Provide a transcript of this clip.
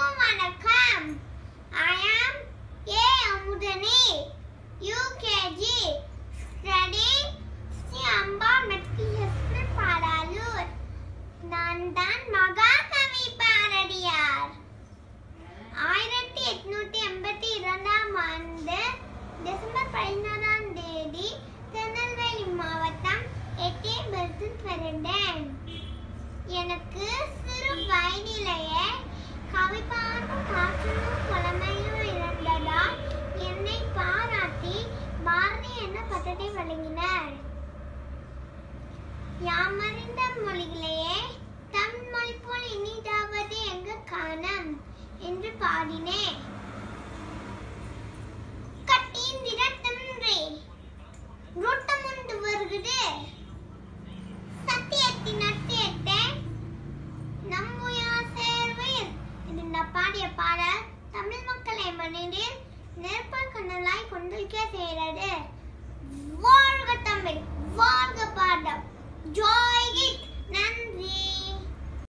அனைவருக்கும் வணக்கம் I am A. Amudhani UKG study Sri Amba matriculation Padalur நான் தான் மகாகவி பாரதியார் ஆயிரத்தி எட்நூத்தி எண்பத்தி இரண்டாம் ஆண்டு டிசம்பர் பதினாறாம் தேதி திருநெல்வேலி மாவட்டம் எட்டியபுரத்தில் பிறந்தேன் எனக்கு சிறு வயதிலேயே கவிப்பாட்டும் காற்றலும் புலமையும் இருந்ததால் என்னை பாராட்டி பாரதி என்ற பட்டத்தை வழங்கினர் யாமறிந்த மொழிகளையே தமிழ் மொழி போல் இனிதாவது எங்க காணம் என்று பாடினேன் கட்டீந்திர தின்றே ரூட்டம் உண்டு வருகுது சத்தியத்தின் அத்தியத்தை நம்முயா சேர்வையில் இது நான் பாடிய பாடல் தமிழ் மக்களை மனதில் நெருப்ப கண்ணலாய் கொண்டிருக்க செய்கிறது வாழ்க தமிழ் வாழ்க